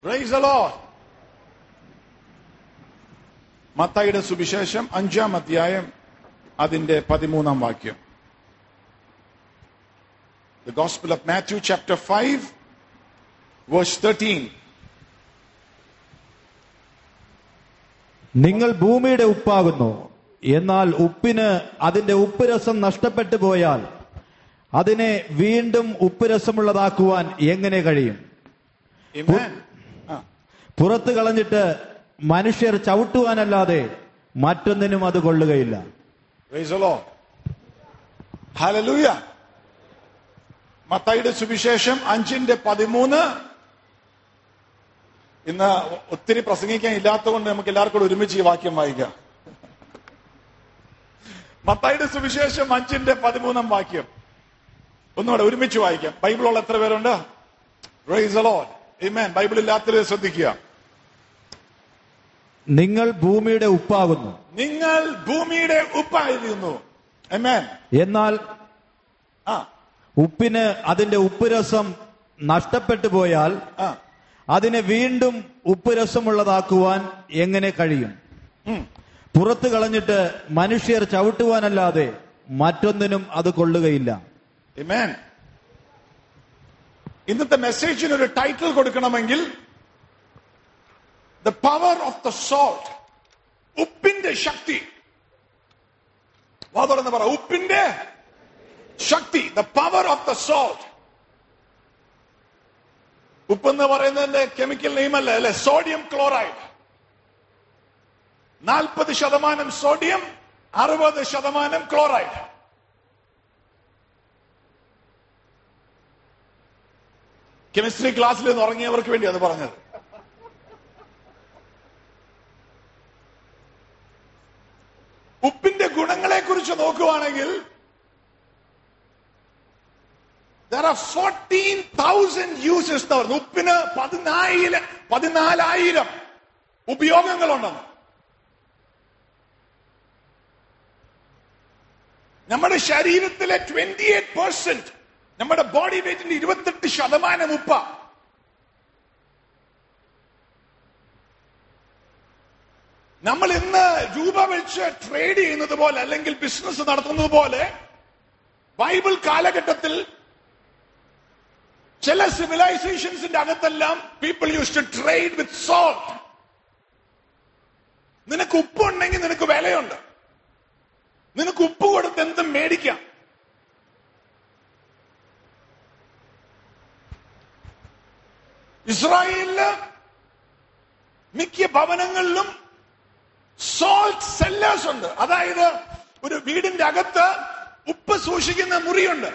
Praise the Lord. മത്തായിയുടെ സുവിശേഷം അഞ്ചാം അധ്യായം അതിന്റെ പതിമൂന്നാം വാക്യം The Gospel of Matthew chapter 5 verse 13. നിങ്ങൾ ഭൂമിയുടെ ഉപ്പാകുന്നു എന്നാൽ ഉപ്പിന് അതിന്റെ ഉപ്പ് രസം നഷ്ടപ്പെട്ടു പോയാൽ അതിനെ വീണ്ടും ഉപ്പ് രസമുള്ളതാക്കുവാൻ എങ്ങനെ കഴിയും Amen. Ah. പുറത്തു കളഞ്ഞിട്ട് മനുഷ്യർ ചവിട്ടുവാനല്ലാതെ മറ്റൊന്നിനും അത് കൊള്ളുകയില്ല Praise the Lord. Hallelujah. മത്തായിയുടെ സുവിശേഷം അഞ്ചിന്റെ പതിമൂന്ന് ഇന്ന് ഒത്തിരി പ്രസംഗിക്കാൻ ഇല്ലാത്തതുകൊണ്ട് നമുക്ക് എല്ലാവർക്കും കൂടെ ഒരുമിച്ച് ഈ വാക്യം വായിക്കാം മത്തായിയുടെ സുവിശേഷം അഞ്ചിന്റെ പതിമൂന്നാം വാക്യം ഒന്നുകൂടെ ഒരുമിച്ച് വായിക്കാം ബൈബിളുള്ള എത്ര പേരുണ്ട് Praise the Lord. Amen. Bible ഇല്ലാത്തവരെ ശ്രദ്ധിക്കുക നിങ്ങൾ ഭൂമിയുടെ ഉപ്പാകുന്നു നിങ്ങൾ ഭൂമിയുടെ ഉപ്പായിരുന്നു Amen. എന്നാൽ ആ ഉപ്പിന് അതിന്റെ ഉപ്പ് രസം നഷ്ടപ്പെട്ടു പോയാൽ ആ അതിനെ വീണ്ടും ഉപ്പ് രസമുള്ളതാക്കുവാൻ എങ്ങനെ കഴിയും ഉം. പുറത്തു കളഞ്ഞിട്ട് മനുഷ്യർ ചവിട്ടുവാനല്ലാതെ മറ്റൊന്നിനും അത് കൊള്ളുകയില്ല Amen. ഇന്നത്തെ മെസ്സേജിന് ഒരു ടൈറ്റിൽ കൊടുക്കണമെങ്കിൽ the power of the salt ഉപ്പിന്റെ ശക്തി വാ തുറന്ന് പറ ഉപ്പിന്റെ ശക്തി the power of the salt ഉപ്പ് എന്ന് പറയുന്നതിന്റെ കെമിക്കൽ നെയിമല്ല അല്ലെ സോഡിയം ക്ലോറൈഡ് നാൽപ്പത് ശതമാനം സോഡിയം അറുപത് ശതമാനം ക്ലോറൈഡ് കെമിസ്ട്രി ക്ലാസ്സിൽ നിന്ന് ഉറങ്ങിയവർക്ക് വേണ്ടി അത് പറഞ്ഞത് ഉപ്പിന്റെ ഗുണങ്ങളെ കുറിച്ച് നോക്കുവാണെങ്കിൽ there are 14,000 uses എന്ന് പറഞ്ഞു ഉപ്പിന് പതിനായിരം പതിനാലായിരം ഉപയോഗങ്ങളുണ്ടെന്ന് നമ്മുടെ ശരീരത്തിലെ ട്വന്റി എയ്റ്റ് പെർസെന്റ് നമ്മുടെ ബോഡി വെയിറ്റിന്റെ ഇരുപത്തെട്ട് ശതമാനം ഉപ്പ നമ്മൾ ഇന്ന് രൂപ വെച്ച് ട്രേഡ് ചെയ്യുന്നത് പോലെ അല്ലെങ്കിൽ ബിസിനസ് നടത്തുന്നത് പോലെ ബൈബിൾ കാലഘട്ടത്തിൽ ചില സിവിലൈസേഷൻസിന്റെ അകത്തെല്ലാം people use to trade with salt നിനക്ക് ഉപ്പുണ്ടെങ്കിൽ നിനക്ക് വിലയുണ്ട് നിനക്ക് ഉപ്പ് കൊടുത്ത് എന്തും മേടിക്കാം ഇസ്രായേലില് മിക്ക ഭവനങ്ങളിലും സോൾട്ട് സെല്ലേഴ്സ് ഉണ്ട് അതായത് ഒരു വീടിന്റെ അകത്ത് ഉപ്പ് സൂക്ഷിക്കുന്ന മുറിയുണ്ട്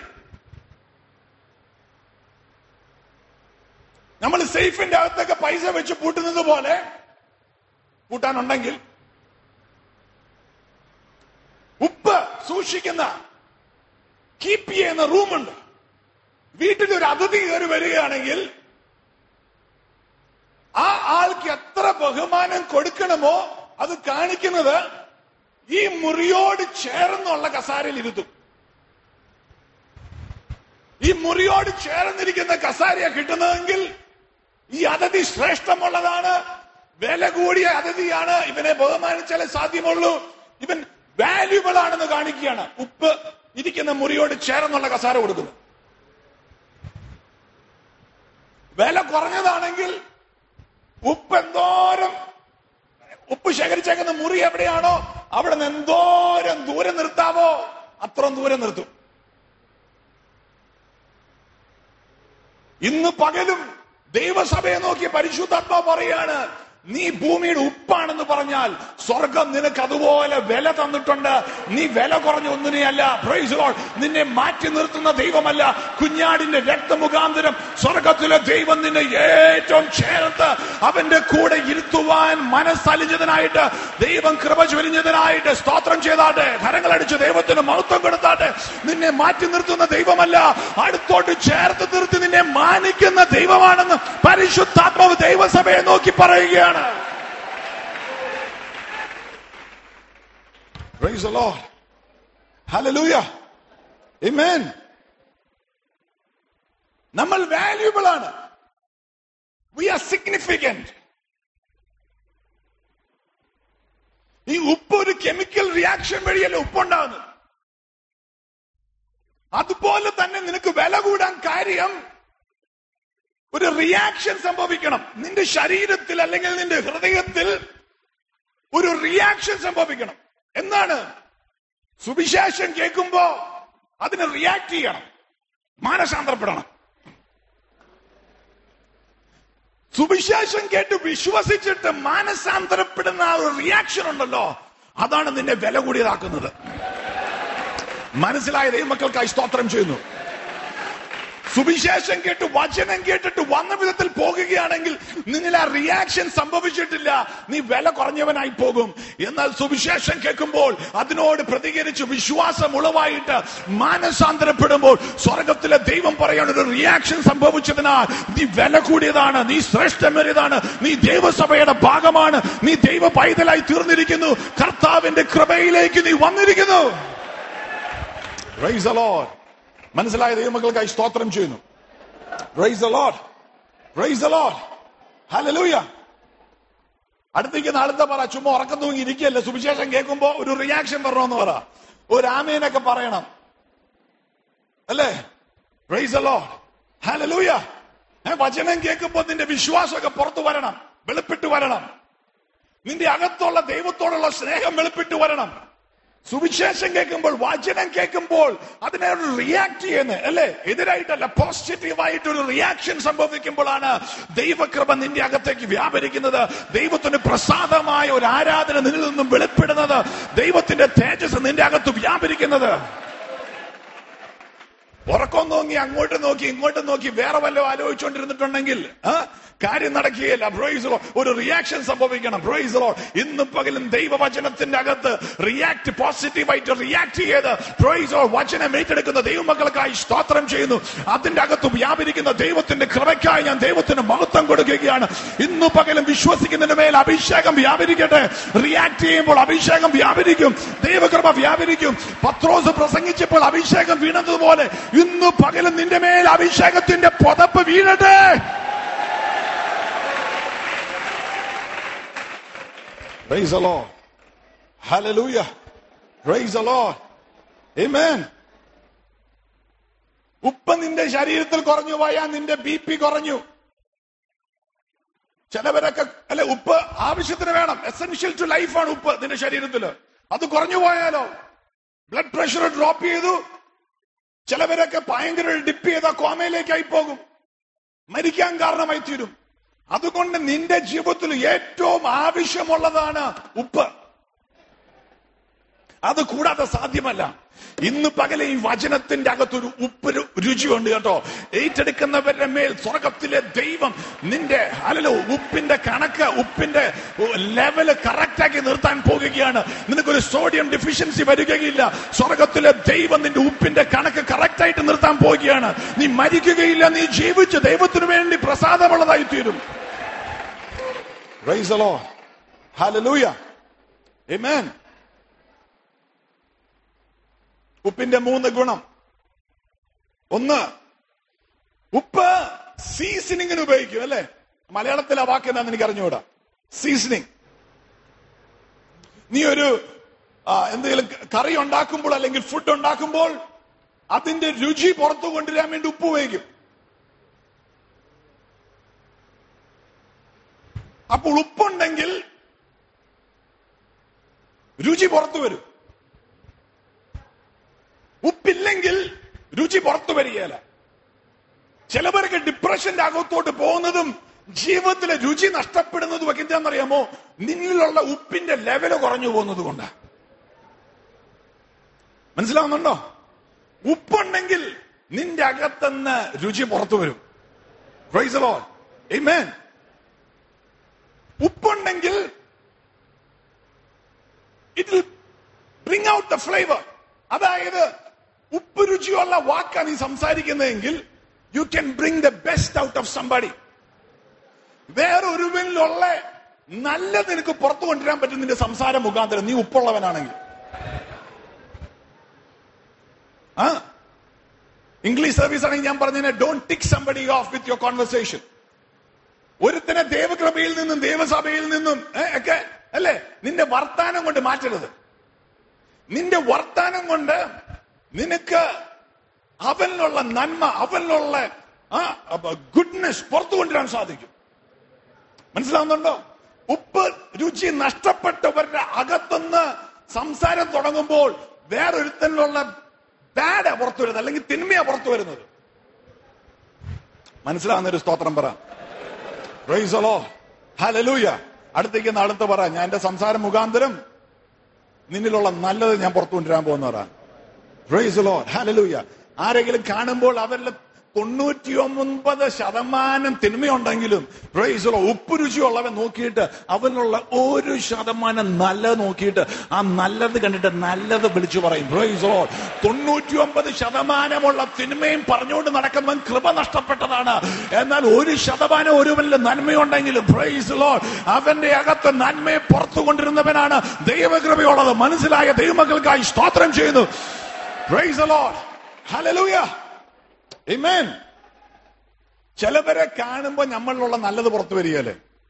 നമ്മൾ സേഫിന്റെ അകത്തൊക്കെ പൈസ വെച്ച് പൂട്ടുന്നത് പോലെ പൂട്ടാനുണ്ടെങ്കിൽ ഉപ്പ് സൂക്ഷിക്കുന്ന കീപ്പ് ചെയ്യുന്ന റൂമുണ്ട് വീട്ടിൽ ഒരു അതിഥി കയറി വരികയാണെങ്കിൽ ആ ആൾക്ക് എത്ര ബഹുമാനം കൊടുക്കണമോ അത് കാണിക്കുന്നത് ഈ മുറിയോട് ചേർന്നുള്ള കസാരയിൽ ഇരുത്തും ഈ മുറിയോട് ചേർന്നിരിക്കുന്ന കസാരയ കിട്ടുന്നതെങ്കിൽ ഈ അതിഥി ശ്രേഷ്ഠമുള്ളതാണ് വില കൂടിയ അതിഥിയാണ് ഇവനെ ബഹുമാനിച്ചാലേ സാധ്യമുള്ളൂ ഇവൻ വാല്യുബിൾ ആണെന്ന് കാണിക്കുകയാണ് ഉപ്പ് ഇരിക്കുന്ന മുറിയോട് ചേർന്നുള്ള കസാര കൊടുക്കുന്നു വില കുറഞ്ഞതാണെങ്കിൽ ഉപ്പ് എന്തോരം ഉപ്പ് ശേഖരിച്ചേക്കുന്ന മുറി എവിടെയാണോ അവിടെ നിന്ന് എന്തോരം ദൂരം നിർത്താവോ അത്രയും ദൂരം നിർത്തും ഇന്ന് പകലും ദൈവസഭയെ നോക്കി പരിശുദ്ധാത്മാ പറയാണ് നീ ഭൂമിയുടെ ഉപ്പാണെന്ന് പറഞ്ഞാൽ സ്വർഗം നിനക്ക് അതുപോലെ വില തന്നിട്ടുണ്ട് നീ വില കുറഞ്ഞ ഒന്നിനെയല്ല Praise the Lord. നിന്നെ മാറ്റി നിർത്തുന്ന ദൈവമല്ല കുഞ്ഞാടിന്റെ രക്തമുഖാന്തരം സ്വർഗത്തിലെ ദൈവം നിന്നെ ഏറ്റവും ചേർത്ത് അവന്റെ കൂടെ ഇരുത്തുവാൻ മനസ്സലിഞ്ഞതിനായിട്ട് ദൈവം കൃപ ചൊരിഞ്ഞതിനായിട്ട് സ്തോത്രം ചെയ്താട്ടെ കരങ്ങളടിച്ച് ദൈവത്തിന് മഹത്വം കൊടുത്താട്ടെ നിന്നെ മാറ്റി നിർത്തുന്ന ദൈവമല്ല അടുത്തോട്ട് ചേർത്ത് നിർത്തി നിന്നെ മാനിക്കുന്ന ദൈവമാണെന്ന് പരിശുദ്ധാത്മാവ് ദൈവസഭയെ നോക്കി പറയുകയാണ് Praise the Lord. Hallelujah. Amen. നമ്മൾ വാല്യൂബിൾ ആണ് വി ആർ സിഗ്നിഫിക്കന്റ് ഈ ഉപ്പ് ഒരു കെമിക്കൽ റിയാക്ഷൻ വഴിയല്ല ഉപ്പുണ്ടാകുന്നത് അതുപോലെ തന്നെ നിനക്ക് വില കൂടാൻ കാര്യം ഒരു റിയാക്ഷൻ സംഭവിക്കണം നിന്റെ ശരീരത്തിൽ അല്ലെങ്കിൽ നിന്റെ ഹൃദയത്തിൽ ഒരു റിയാക്ഷൻ സംഭവിക്കണം എന്താണ് സുവിശേഷം കേൾക്കുമ്പോ അതിന് റിയാക്ട് ചെയ്യണം മാനസാന്തരപ്പെടണം സുവിശേഷം കേട്ട് വിശ്വസിച്ചിട്ട് മാനസാന്തരപ്പെടുന്ന ആ ഒരു റിയാക്ഷൻ ഉണ്ടല്ലോ അതാണ് നിന്നെ വില കൂടിയതാക്കുന്നത് മനസ്സിലായ ദൈവമക്കൾക്കായി സ്തോത്രം ചെയ്യുന്നു സുവിശേഷം കേട്ട് വചനം കേട്ടിട്ട് വന്ന വിധത്തിൽ പോകുകയാണെങ്കിൽ നിന്നിൽ ആ റിയാക്ഷൻ സംഭവിച്ചിട്ടില്ല നീ വില കുറഞ്ഞവനായി പോകും എന്നാൽ സുവിശേഷം കേൾക്കുമ്പോൾ അതിനോട് പ്രതികരിച്ച് വിശ്വാസം ഉളവായിട്ട് മാനസാന്തരപ്പെടുമ്പോൾ സ്വർഗത്തിലെ ദൈവം പറയാൻ ഒരു റിയാക്ഷൻ സംഭവിച്ചതിനാൽ നീ വില കൂടിയതാണ് നീ ശ്രേഷ്ഠമേറിയതാണ് നീ ദൈവസഭയുടെ ഭാഗമാണ് നീ ദൈവ പൈതലായി തീർന്നിരിക്കുന്നു കർത്താവിന്റെ കൃപയിലേക്ക് നീ വന്നിരിക്കുന്നു Praise the Lord. മനസ്സിലായ ദൈവമക്കൾക്കായി സ്തോത്രം ചെയ്യുന്നു Praise the Lord. Praise the Lord. Hallelujah. അടുത്തേക്ക് അടുത്ത പറ ചുമ്മാ ഉറക്കം തൂങ്ങി ഇരിക്കല്ലേ സുവിശേഷം കേൾക്കുമ്പോ ഒരു റിയാക്ഷൻ പറയണമെന്ന് പറ ഒരു ആമേനൊക്കെ പറയണം അല്ലേ Praise the Lord. Hallelujah. ഏ, വചനം കേൾക്കുമ്പോ നിന്റെ വിശ്വാസമൊക്കെ പുറത്തു വരണം വെളുപ്പിട്ട് വരണം നിന്റെ അകത്തുള്ള ദൈവത്തോടുള്ള സ്നേഹം വെളുപ്പിട്ട് വരണം സുവിശേഷം കേൾക്കുമ്പോൾ വചനം കേൾക്കുമ്പോൾ അതിനോട് റിയാക്ട് ചെയ്യുന്നത് അല്ലേ എതിരായിട്ടല്ല പോസിറ്റീവായിട്ട് ഒരു റിയാക്ഷൻ സംഭവിക്കുമ്പോഴാണ് ദൈവകൃപ നിന്റെ അകത്തേക്ക് വ്യാപരിക്കുന്നത് ദൈവത്തിന് പ്രസാദമായ ഒരു ആരാധന നിന്നിൽ നിന്നും വെളിപ്പെടുന്നത് ദൈവത്തിന്റെ തേജസ് നിന്റെ അകത്ത് വ്യാപരിക്കുന്നത് ഉറക്കം നോക്കി അങ്ങോട്ട് നോക്കി ഇങ്ങോട്ട് നോക്കി വേറെ വല്ലതും ആലോചിച്ചുകൊണ്ടിരുന്നിട്ടുണ്ടെങ്കിൽ ആ, കാര്യം നടക്കുകയില്ല ബ്രോയിസലോ ഒരു റിയാക്ഷൻ സംഭവിക്കണം ബ്രോയിസലോ ഇന്നും പകലും ദൈവവചനത്തിന്റെ അകത്ത് റിയാക്ട് പോസിറ്റീവായിട്ട് റിയാക്ട് ചെയ്ത് ബ്രോയിസോ വചനം ഏറ്റെടുക്കുന്ന ദൈവമക്കൾക്കായി സ്തോത്രം ചെയ്യുന്നു അതിന്റെ അകത്ത് വ്യാപരിക്കുന്ന ദൈവത്തിന്റെ കൃപയ്ക്കായി ഞാൻ ദൈവത്തിന് മഹത്വം കൊടുക്കുകയാണ് ഇന്നു പകലും വിശ്വസിക്കുന്നതിന് മേൽ അഭിഷേകം വ്യാപരിക്കട്ടെ റിയാക്ട് ചെയ്യുമ്പോൾ അഭിഷേകം വ്യാപരിക്കും ദൈവകൃപ വ്യാപരിക്കും പത്രോസ് പ്രസംഗിച്ചപ്പോൾ അഭിഷേകം വീണതുപോലെ ഇന്നു പകലും നിന്റെ മേൽ അഭിഷേകത്തിന്റെ പുതപ്പ് വീഴട്ടെ Praise the Lord. Hallelujah. Praise the Lord. Amen. ഉപ്പ് നിന്റെ ശരീരത്തിൽ കുറഞ്ഞു പോയാൽ നിന്റെ ബി പി കുറഞ്ഞു ചിലവരൊക്കെ അല്ലെ ഉപ്പ് ആവശ്യത്തിന് വേണം എസെൻഷ്യൽ ടു ലൈഫാണ് ഉപ്പ് നിന്റെ ശരീരത്തിൽ അത് കുറഞ്ഞു പോയാലോ ബ്ലഡ് പ്രഷർ ഡ്രോപ്പ് ചെയ്തു ചിലവരൊക്കെ ഭയങ്കര ഡിപ്പ് ചെയ്ത കോമയിലേക്കായി പോകും മരിക്കാൻ കാരണമായി തീരും അതുകൊണ്ട് നിന്റെ ജീവിതത്തിൽ ഏറ്റവും ആവശ്യമുള്ളതാണ് ഉപ്പ് അത് കൂടാതെ സാധ്യമല്ല ഇന്ന് പകലെ ഈ വചനത്തിന്റെ അകത്തൊരു ഉപ്പ് രു- രുചിയുണ്ട് കേട്ടോ ഏറ്റെടുക്കുന്നവരുടെ മേൽ സ്വർഗത്തിലെ ദൈവം നിന്റെ അല്ലല്ലോ ഉപ്പിന്റെ കണക്ക് ഉപ്പിന്റെ ലെവല് കറക്റ്റാക്കി നിർത്താൻ പോകുകയാണ് നിനക്കൊരു സോഡിയം ഡെഫിഷ്യൻസി വരികയില്ല സ്വർഗത്തിലെ ദൈവം നിന്റെ ഉപ്പിന്റെ കണക്ക് കറക്റ്റായിട്ട് നിർത്താൻ പോവുകയാണ് നീ മരിക്കുകയില്ല നീ ജീവിച്ച് ദൈവത്തിന് വേണ്ടി പ്രസാദമുള്ളതായി തീരും Praise the Lord. Hallelujah. Amen. ഉപ്പിന്റെ മൂന്ന് ഗുണം ഒന്ന് ഉപ്പ് സീസണിങ്ങിന് ഉപയോഗിക്കും അല്ലെ മലയാളത്തിലെ വാക്ക് എന്താന്ന് എനിക്ക് അറിഞ്ഞുകൂടാ സീസണിങ് നീ ഒരു ആ, എന്തെങ്കിലും കറി ഉണ്ടാക്കുമ്പോൾ അല്ലെങ്കിൽ ഫുഡ് ഉണ്ടാക്കുമ്പോൾ അതിന്റെ രുചി പുറത്തു കൊണ്ടുവരാൻ വേണ്ടി ഉപ്പ് ഉപയോഗിക്കും അപ്പോൾ ഉപ്പുണ്ടെങ്കിൽ രുചി പുറത്തു വരും ഉപ്പില്ലെങ്കിൽ രുചി പുറത്തു വരികയില്ല ചിലവർക്ക് ഡിപ്രഷന്റെ അകത്തോട്ട് പോകുന്നതും ജീവിതത്തിലെ രുചി നഷ്ടപ്പെടുന്നതും ഒക്കെ എന്താണെന്നറിയാമോ നിന്നിലുള്ള ഉപ്പിന്റെ ലെവല് കുറഞ്ഞു പോകുന്നത് കൊണ്ടാ മനസ്സിലാവുന്നുണ്ടോ ഉപ്പുണ്ടെങ്കിൽ നിന്റെ അകത്തുനിന്ന് രുചി പുറത്തു വരും പ്രൈസ് ലോഡ് Amen. ഉപ്പുണ്ടെങ്കിൽ it will bring out the flavour അതായത് ഉപ്പ് രുചിയുള്ള വാക്കാണ് നീ സംസാരിക്കുന്നതെങ്കിൽ you can bring the best out of somebody വേറെ ഒരുവനിലുള്ള നല്ലത് നിനക്ക് പുറത്തു കൊണ്ടുവരാൻ പറ്റും നിന്റെ സംസാരം മുഖാന്തരം നീ ഉപ്പുള്ളവനാണെങ്കിൽ ആ ഇംഗ്ലീഷ് സർവീസ് ആണെങ്കിൽ ഞാൻ പറഞ്ഞതിനെ don't tick somebody off with your conversation ഒരുത്തനെ ദൈവകൃപയിൽ നിന്നും ദൈവസഭയിൽ നിന്നും ഏ, ഒക്കെ അല്ലേ നിന്റെ വർത്താനം കൊണ്ട് മാറ്റരുത് നിന്റെ വർത്താനം കൊണ്ട് നിനക്ക് അവനിലുള്ള നന്മ അവനിലുള്ള ആ ഗുഡ്നെസ് പുറത്തു കൊണ്ടുവരാൻ സാധിക്കും മനസ്സിലാവുന്നുണ്ടോ ഉപ്പ് രുചി നഷ്ടപ്പെട്ടവരുടെ അകത്തുനിന്ന് സംസാരം തുടങ്ങുമ്പോൾ വേറൊരുത്തനിലുള്ള ബാഡാ പുറത്തു വരുന്നത് അല്ലെങ്കിൽ തിന്മയാ പുറത്തു വരുന്നത് മനസ്സിലാവുന്ന ഒരു സ്തോത്രം പറ പ്രൈസലോ ഹലലൂയ അടുത്തേക്ക് അടുത്ത് പറ ഞാൻ എന്റെ സംസാരം മുഖാന്തരം നിന്നിലുള്ള നല്ലത് ഞാൻ പുറത്തു കൊണ്ടുവരാൻ പോകുന്നവരാ പ്രൈസലോ ഹലലൂയ ആരെങ്കിലും കാണുമ്പോൾ അവരിൽ തൊണ്ണൂറ്റി ഒമ്പത് ശതമാനം തിന്മയുണ്ടെങ്കിലും പ്രൈസലോ ഉപ്പ് രുചിയുള്ളവൻ നോക്കിയിട്ട് അവനുള്ള ഒരു ശതമാനം നല്ലത് നോക്കിയിട്ട് ആ നല്ലത് കണ്ടിട്ട് നല്ലത് വിളിച്ചു പറയും പ്രൈസലോ തൊണ്ണൂറ്റി ഒമ്പത് ശതമാനമുള്ള തിന്മയും പറഞ്ഞുകൊണ്ട് നടക്കുന്നവൻ കൃപ നഷ്ടപ്പെട്ടതാണ് എന്നാൽ ഒരു ശതമാനം ഒരുവനിൽ നന്മയുണ്ടെങ്കിലും പ്രൈസലോ അവന്റെ അകത്ത് നന്മയെ പുറത്തു കൊണ്ടിരുന്നവനാണ് ദൈവകൃപയുള്ളത് മനസ്സിലായ ദൈവമക്കൾക്കായി സ്തോത്രം ചെയ്യുന്നു പ്രൈസ് ലോഡ് ഹല്ലേലൂയ ആമേൻ ചിലവരെ കാണുമ്പോ നമ്മളിലുള്ള നല്ലത് പുറത്തു വരികയല്ലേ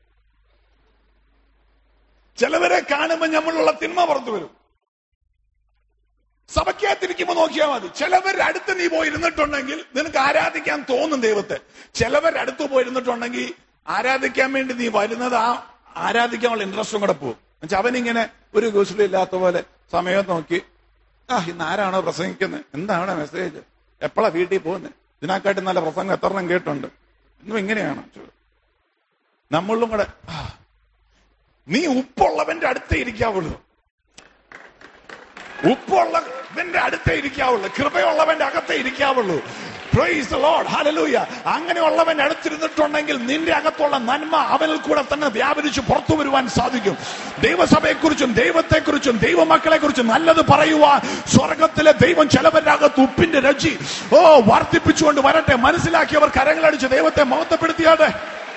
ചിലവരെ കാണുമ്പോ നമ്മളിലുള്ള തിന്മ പുറത്തു വരും സഭയ്ക്കകത്തിരിക്കുമ്പോ നോക്കിയാൽ മതി ചിലവരുടെ അടുത്ത് നീ പോയി ഇരുന്നിട്ടുണ്ടെങ്കിൽ നിനക്ക് ആരാധിക്കാൻ തോന്നും ദൈവത്തെ ചിലവരുടെ അടുത്ത് പോയി ഇരുന്നിട്ടുണ്ടെങ്കിൽ ആരാധിക്കാൻ വേണ്ടി നീ വരുന്നത് ആ ആരാധിക്കാനുള്ള ഇൻട്രസ്റ്റും കൂടെ പോകും എന്നുവെച്ചാൽ അവനിങ്ങനെ ഒരു ഗുസ്ലും ഇല്ലാത്ത പോലെ സമയം നോക്കി ആ ഇന്ന് ആരാണോ പ്രസംഗിക്കുന്നത് എന്താണ് മെസ്സേജ് എപ്പോഴാ വീട്ടിൽ പോകുന്നത് ഇതിനെക്കാട്ടി നല്ല പ്രസംഗം എത്ര എണ്ണം കേട്ടുണ്ട് ഇന്നും ഇങ്ങനെയാണ് നമ്മളും കൂടെ ആ, നീ ഉപ്പുള്ളവന്റെ അടുത്തേ ഇരിക്കാവുള്ളൂ ഉപ്പുള്ളവന്റെ അടുത്തേ ഇരിക്കാവുള്ളൂ കൃപയുള്ളവന്റെ അകത്തേ ഇരിക്കാവുള്ളൂ Praise the Lord. Hallelujah. അങ്ങനെയുള്ളവൻ അടുത്തിരുന്നിട്ടുണ്ടെങ്കിൽ നിന്റെ അകത്തുള്ള നന്മ അവനിൽ കൂടെ തന്നെ വ്യാപരിച്ച് പുറത്തു വരുവാൻ സാധിക്കും ദൈവസഭയെക്കുറിച്ചും ദൈവത്തെക്കുറിച്ചും ദൈവമക്കളെ കുറിച്ചും നല്ലത് പറയുവാൻ സ്വർഗത്തിലെ ദൈവം ചിലവരുടെ അകത്ത് ഉപ്പിന്റെ രുചി ഓ വർദ്ധിപ്പിച്ചുകൊണ്ട് വരട്ടെ മനസ്സിലാക്കിയവർ കരങ്ങളടിച്ച് ദൈവത്തെ മഹത്വപ്പെടുത്തിയാട്ടെ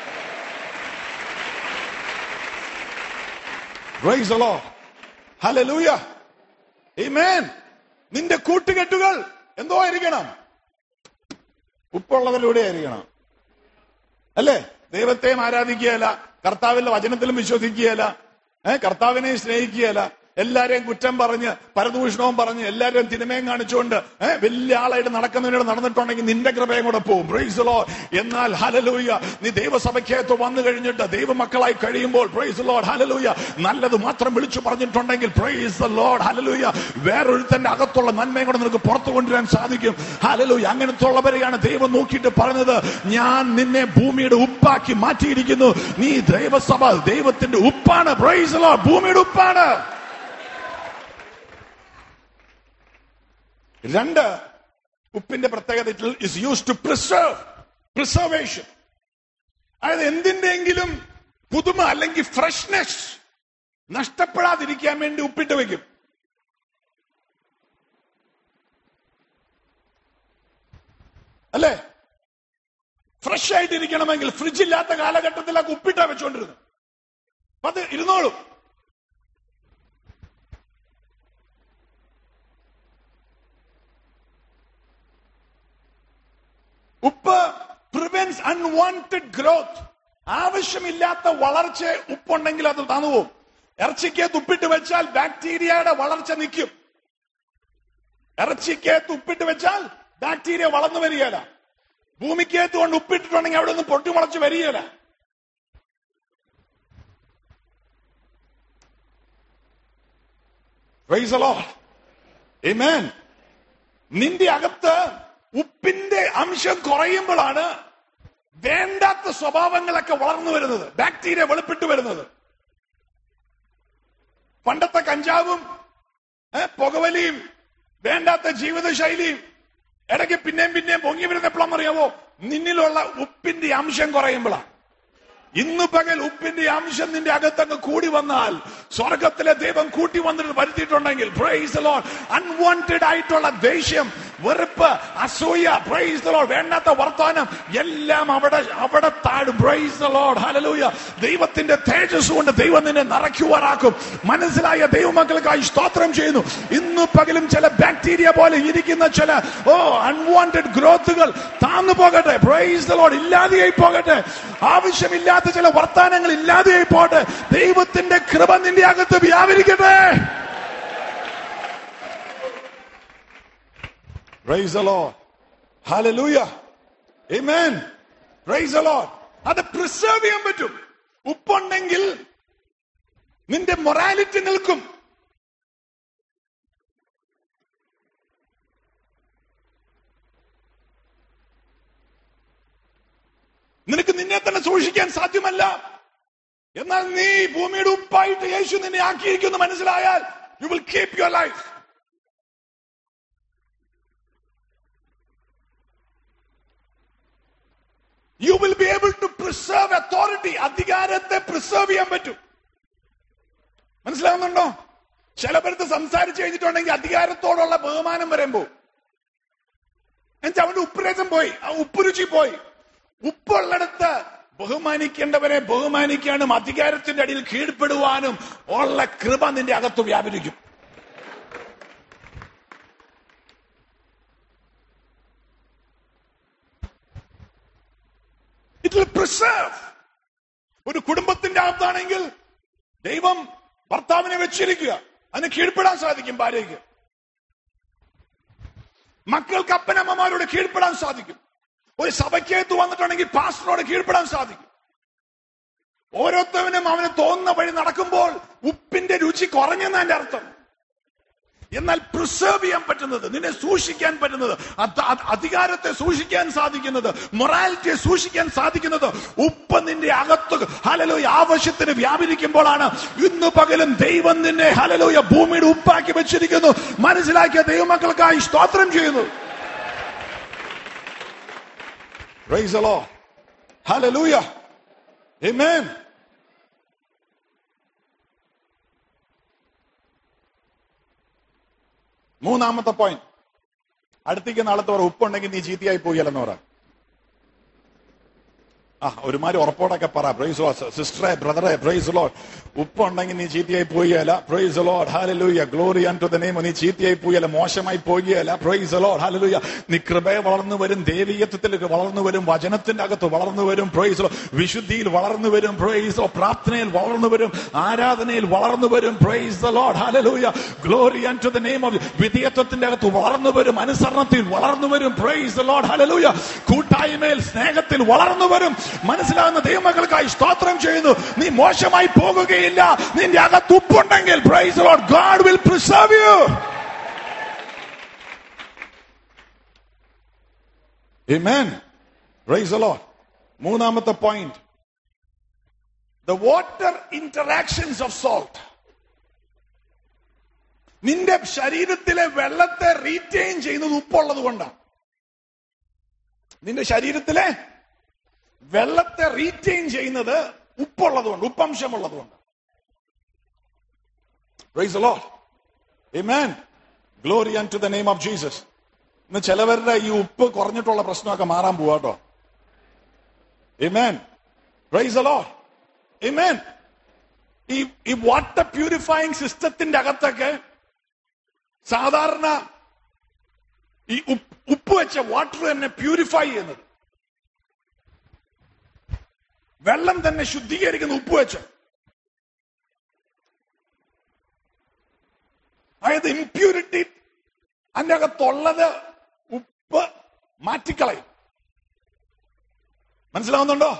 Praise the Lord. Hallelujah. Amen. നിന്റെ കൂട്ടുകെട്ടുകൾ എന്തോ ആയിരിക്കണം ഉപ്പുള്ളവരിലൂടെ ആയിരിക്കണം അല്ലേ ദൈവത്തെയും ആരാധിക്കുകയല്ല കർത്താവിന്റെ വചനത്തിലും വിശ്വസിക്കുകയല്ല ഏഹ് കർത്താവിനെ സ്നേഹിക്കുകയല്ല എല്ലാരെയും കുറ്റം പറഞ്ഞ് പരദൂഷണവും പറഞ്ഞ് എല്ലാരെയും തിന്മയും കാണിച്ചുകൊണ്ട് ഏഹ് വലിയ ആളായിട്ട് നടക്കുന്നതിനോട് നടന്നിട്ടുണ്ടെങ്കിൽ നിന്റെ കൃപയും കൂടെ പോകും പ്രൈസലോ എന്നാൽ ഹലലൂയ നീ ദൈവസഭയ്ക്കകത്ത് വന്നു കഴിഞ്ഞിട്ട് ദൈവമക്കളായി കഴിയുമ്പോൾ പ്രൈസ് ലോഡ് ഹലലൂയ നല്ലത് മാത്രം വിളിച്ചു പറഞ്ഞിട്ടുണ്ടെങ്കിൽ പ്രൈസ് ലോഡ് ഹലലൂയ വേറൊരുത്തന്റെ അകത്തുള്ള നന്മയും കൂടെ നിനക്ക് പുറത്തു കൊണ്ടുവരാൻ സാധിക്കും ഹലലൂയ അങ്ങനത്തെ ഉള്ളവരെയാണ് ദൈവം നോക്കിയിട്ട് പറഞ്ഞത് ഞാൻ നിന്നെ ഭൂമിയുടെ ഉപ്പാക്കി മാറ്റിയിരിക്കുന്നു നീ ദൈവസഭ ദൈവത്തിന്റെ ഉപ്പാണ് പ്രൈസ് ലോഡ് ഭൂമിയുടെ ഉപ്പാണ് രണ്ട് ഉപ്പിന്റെ പ്രത്യേകത is use to preserve preservation അതായത് എന്തിന്റെങ്കിലും പുതുമ അല്ലെങ്കിൽ ഫ്രഷ്നെസ് നഷ്ടപ്പെടാതിരിക്കാൻ വേണ്ടി ഉപ്പിട്ട് വെക്കും അല്ലേ ഫ്രഷ് ആയിട്ടിരിക്കണമെങ്കിൽ ഫ്രിഡ്ജ് ഇല്ലാത്ത കാലഘട്ടത്തിലൊക്കെ ഉപ്പിട്ടാ വെച്ചോണ്ടിരുന്നു അപ്പൊ അത് ഇരുന്നോളും ഉപ്പ് പ്രിവെൻസ് അൺവാണ്ടഡ് ഗ്രോത്ത് ആവശ്യമില്ലാത്ത വളർച്ച ഉപ്പുണ്ടെങ്കിൽ അത് തന്നുപോകും ഇറച്ചിക്കകത്ത് ഉപ്പിട്ട് വെച്ചാൽ ബാക്ടീരിയയുടെ വളർച്ച നിൽക്കും ഇറച്ചിക്കകത്ത് ഉപ്പിട്ട് വെച്ചാൽ ബാക്ടീരിയ വളർന്നു വരികയില്ല ഭൂമിക്കകത്ത് കൊണ്ട് ഉപ്പിട്ടിട്ടുണ്ടെങ്കിൽ അവിടെ നിന്ന് പൊട്ടിമുളച്ച് വരികയില്ല Praise the Lord. Amen. നിന്റെ അകത്ത് ഉപ്പിന്റെ അംശം കുറയുമ്പോഴാണ് വേണ്ടാത്ത സ്വഭാവങ്ങളൊക്കെ വളർന്നു വരുന്നത് ബാക്ടീരിയ വെളുപ്പിട്ട് വരുന്നത് പണ്ടത്തെ കഞ്ചാവും ഏ, പുകവലിയും വേണ്ടാത്ത ജീവിതശൈലിയും ഇടയ്ക്ക് പിന്നെയും പിന്നെയും പൊങ്ങി വരുന്ന എപ്പോഴാണെന്നറിയാവോ നിന്നിലുള്ള ഉപ്പിന്റെ അംശം കുറയുമ്പോഴാണ് ഇന്ന് പകൽ ഉപ്പിന്റെ അംശം നിന്റെ അകത്തങ്ങ് കൂടി വന്നാൽ സ്വർഗത്തിലെ ദൈവം കൂട്ടി വന്നിട്ട് വരുത്തിയിട്ടുണ്ടെങ്കിൽ അൺവാണ്ടഡ് ആയിട്ടുള്ള ദേഷ്യം വെറുപ്പ് അസൂയ പ്രൈസ് the Lord. വേണ്ടാത്ത വർത്താനം എല്ലാം അവിടെ അവിടെ താഴും പ്രൈസ് the Lord. Hallelujah. ദൈവത്തിന്റെ തേജസ് കൊണ്ട് ദൈവം നിന്നെ നിറയ്ക്കുവാറാക്കും മനസ്സിലായ ദൈവമക്കൾക്കായി സ്തോത്രം ചെയ്യുന്നു ഇന്ന് പകലും ചില ബാക്ടീരിയ പോലെ ഇരിക്കുന്ന ചില ഓ അൺവാണ്ടഡ് ഗ്രോത്തുകൾ താന്നു പോകട്ടെ പ്രൈസ് the Lord. ഇല്ലാതെയായി പോകട്ടെ ആവശ്യമില്ലാത്ത ചില വർത്താനങ്ങൾ ഇല്ലാതെയായി പോകട്ടെ ദൈവത്തിന്റെ കൃപ നിന്റെ അകത്ത് വ്യാപരിക്കട്ടെ Praise the Lord. Hallelujah. Amen. Praise the Lord. അത് പ്രിസർവ് ചെയ്യാൻ പറ്റും ഉപ്പുണ്ടെങ്കിൽ നിന്റെ മൊറാലിറ്റി നിൽക്കും നിനക്ക് നിന്നെ തന്നെ സൂക്ഷിക്കാൻ സാധ്യമല്ല എന്നാൽ നീ ഭൂമിയുടെ ഉപ്പായിട്ട് യേശു നിന്നെ ആക്കിയിരിക്കുന്നു മനസ്സിലായാൽ you will keep your life you will be able to preserve authority അധികാരത്തെ പ്രിസർവ് ചെയ്യാൻ പറ്റും മനസ്സിലാവുന്നുണ്ടോ ചിലപ്പുറത്ത് സംസാരിച്ചു കഴിഞ്ഞിട്ടുണ്ടെങ്കിൽ അധികാരത്തോടുള്ള ബഹുമാനം വരുമ്പോ എന്നുവെച്ചാൽ അവന്റെ ഉപ്പുരസം പോയി ആ ഉപ്പുരുചി പോയി ഉപ്പുള്ളിടത്ത് ബഹുമാനിക്കേണ്ടവരെ ബഹുമാനിക്കാനും അധികാരത്തിന്റെ അടിയിൽ കീഴ്പ്പെടുവാനും ഉള്ള കൃപ നിന്റെ അകത്ത് വ്യാപരിക്കും ഇറ്റ് വിൽ പ്രിസർവ് ഒരു കുടുംബത്തിന്റെ അകത്താണെങ്കിൽ ദൈവം ഭർത്താവിനെ വെച്ചിരിക്കുക അതിന് കീഴ്പ്പെടാൻ സാധിക്കും ഭാര്യയ്ക്ക് മക്കൾക്ക് അപ്പനമ്മമാരോട് കീഴ്പ്പെടാൻ സാധിക്കും ഒരു സഭയ്ക്കകത്ത് വന്നിട്ടുണ്ടെങ്കിൽ പാസ്റ്ററോട് കീഴ്പ്പെടാൻ സാധിക്കും ഓരോരുത്തവനും അവന് തോന്നുന്ന വഴി നടക്കുമ്പോൾ ഉപ്പിന്റെ രുചി കുറഞ്ഞെന്നതിന്റെ അർത്ഥം എന്നാൽ പ്രിസർവ് ചെയ്യാൻ പറ്റുന്നത് നിന്നെ സൂക്ഷിക്കാൻ പറ്റുന്നത് അധ- അധ- അധികാരത്തെ സൂക്ഷിക്കാൻ സാധിക്കുന്നത് മൊറാലിറ്റിയെ സൂക്ഷിക്കാൻ സാധിക്കുന്നത് ഉപ്പ് നിന്റെ അകത്ത് ഹലലോയ ആവശ്യത്തിന് വ്യാപരിക്കുമ്പോഴാണ് ഇന്ന് പകലും ദൈവം നിന്നെ ഹലലോയ ഭൂമിയുടെ ഉപ്പാക്കി വെച്ചിരിക്കുന്നു മനസ്സിലാക്കിയ ദൈവമക്കൾക്കായി സ്തോത്രം ചെയ്യുന്നു Praise the Lord. Hallelujah. Amen. മൂന്നാമത്തെ പോയിന്റ് അടുത്തേക്ക് നാളത്തെ പറ ഉപ്പുണ്ടെങ്കിൽ നീ ചീത്തയായി പോയല്ലെന്ന് പറ ആ ഒരുമാതിരി ഉറപ്പോടൊക്കെ പറ പ്രൈസ് ലോ സിസ്റ്ററെ ബ്രദറെ പ്രൈസ് ലോ ഉപ്പുണ്ടെങ്കിൽ നീ ചീത്തയായി പോയല്ല praise Lord hallelujah glory unto the name നീ ചീത്തയായി പോയല്ല മോശമായി പോവുകയല്ല പ്രൈസ് ലോ ഹാലലൂയ നീ കൃപയെ വളർന്നു വരും ദേവീയത്വത്തിലേക്ക് വളർന്നു വരും വചനത്തിന്റെ അകത്ത് വളർന്നു വരും പ്രൈസ് ലോ വിശുദ്ധിയിൽ വളർന്നു വരും പ്രൈസ് ലോ പ്രാർത്ഥനയിൽ വളർന്നു വരും ആരാധനയിൽ വളർന്നു വരും praise the Lord hallelujah glory unto the name of വിധേയത്വത്തിന്റെ അകത്ത് വളർന്നു വരും അനുസരണത്തിൽ വളർന്നു വരും പ്രൈസ് ദ ലോഡ് ഹാലലൂയ കൂട്ടായ്മയിൽ സ്നേഹത്തിൽ വളർന്നു വരും മനസ്സിലാകുന്ന ദൈവമക്കൾക്കായി സ്തോത്രം ചെയ്യുന്നു നീ മോശമായി പോകുകയില്ല നിന്റെ അകത്ത് ഉപ്പുണ്ടെങ്കിൽ praise Lord God will preserve you Amen. Praise the Lord. മൂന്നാമത്തെ point the water interactions of salt നിന്റെ ശരീരത്തിലെ വെള്ളത്തെ റീറ്റെയിൻ ചെയ്യുന്നത് ഉപ്പുള്ളത് കൊണ്ടാണ് നിന്റെ ശരീരത്തിലെ വെള്ളത്തെ റീറ്റെയിൻ ചെയ്യുന്നത് ഉപ്പുള്ളത് കൊണ്ട് ഉപ്പംശമുള്ളത് കൊണ്ട് Praise the Lord. Amen. Glory unto the name of Jesus. ഇന്ന് ചിലവരുടെ ഈ ഉപ്പ് കുറഞ്ഞിട്ടുള്ള പ്രശ്നമൊക്കെ മാറാൻ പോവാട്ടോ Amen. Praise the Lord. Amen. ഈ ഈ വാട്ടർ പ്യൂരിഫയിങ് സിസ്റ്റത്തിന്റെ അകത്തൊക്കെ സാധാരണ ഈ ഉപ്പ് ഉപ്പ് വെച്ച വാട്ടർ തന്നെ പ്യൂരിഫൈ ചെയ്യുന്നത് വെള്ളം തന്നെ ശുദ്ധീകരിക്കുന്ന ഉപ്പ് വെച്ച് അതായത് ഇംപ്യൂരിറ്റി അതിന്റെ അകത്തുള്ളത് ഉപ്പ് മാറ്റിക്കളയും മനസ്സിലാവുന്നുണ്ടോ